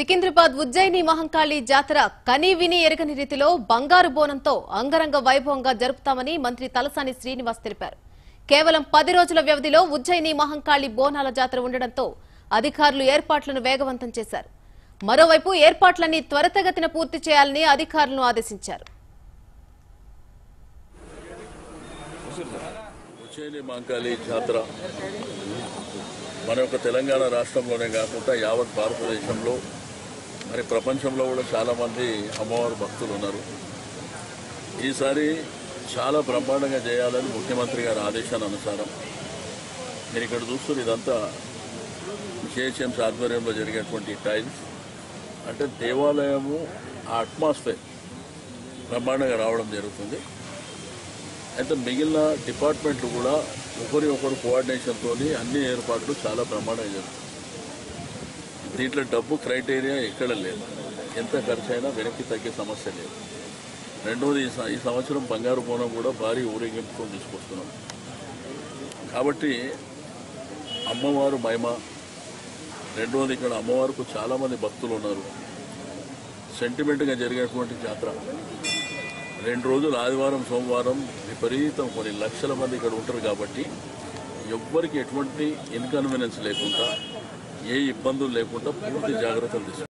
సికింద్రాబాద్ ఉజ్జయిని మహంకాళి జాతర కని విని ఎరగని రీతిలో బంగారు బోనంతో అంగరంగ వైభవంగా జరుపుతామని మంత్రి తలసాని శ్రీనివాస్ తెలిపారు కేవలం పది రోజుల వ్యవధిలో ఉజ్జయిని మహంకాళి బోనాల జాతర ఉండడంతో అధికారులు ఏర్పాట్లను వేగవంతం చేశారు మరోవైపు ఏర్పాట్లన్నీ త్వరితగతిన పూర్తి చేయాలని అధికారులను ఆదేశించారు ఉజ్జయిని మాంకాళి జాతర మన యొక్క తెలంగాణ రాష్ట్రంలోనే కాకుండా యావత్ భారతదేశంలో మరి ప్రపంచంలో కూడా చాలామంది అమ్మవారు భక్తులు ఉన్నారు ఈసారి చాలా బ్రహ్మాండంగా చేయాలని ముఖ్యమంత్రి గారి ఆదేశాల అనుసారం మీరు ఇక్కడ చూస్తున్న ఇదంతా జిహెచ్ఎంసీ ఆధ్వర్యంలో జరిగేటువంటి టైల్స్ అంటే దేవాలయము ఆ అట్మాస్ఫియర్ బ్రహ్మాండంగా రావడం జరుగుతుంది అయితే మిగిలిన డిపార్ట్మెంట్లు కూడా ఒకరి ఒకరు కోఆర్డినేషన్తో అన్ని ఏర్పాట్లు చాలా బ్రహ్మాండంగా జరుగుతాయి దీంట్లో డబ్బు క్రైటీరియా ఎక్కడ లేదు ఎంత ఖర్చు అయినా వెనక్కి తగ్గే సమస్య లేదు రెండవది ఈ స- ఈ సంవత్సరం బంగారు బోనం కూడా భారీ ఊరేగింపుతో తీసుకొస్తున్నాం కాబట్టి అమ్మవారు మహిమ రెండవది ఇక్కడ అమ్మవారికి చాలామంది భక్తులు ఉన్నారు సెంటిమెంట్గా జరిగేటువంటి జాతర రెండు రోజులు ఆదివారం సోమవారం విపరీతం కొన్ని లక్షల మంది ఇక్కడ ఉంటారు కాబట్టి ఎవ్వరికి ఎటువంటి ఇన్కన్వీనియన్స్ లేకుండా ఏ ఇబ్బందులు లేకుండా పూర్తి జాగ్రత్తలు తీసుకుంటారు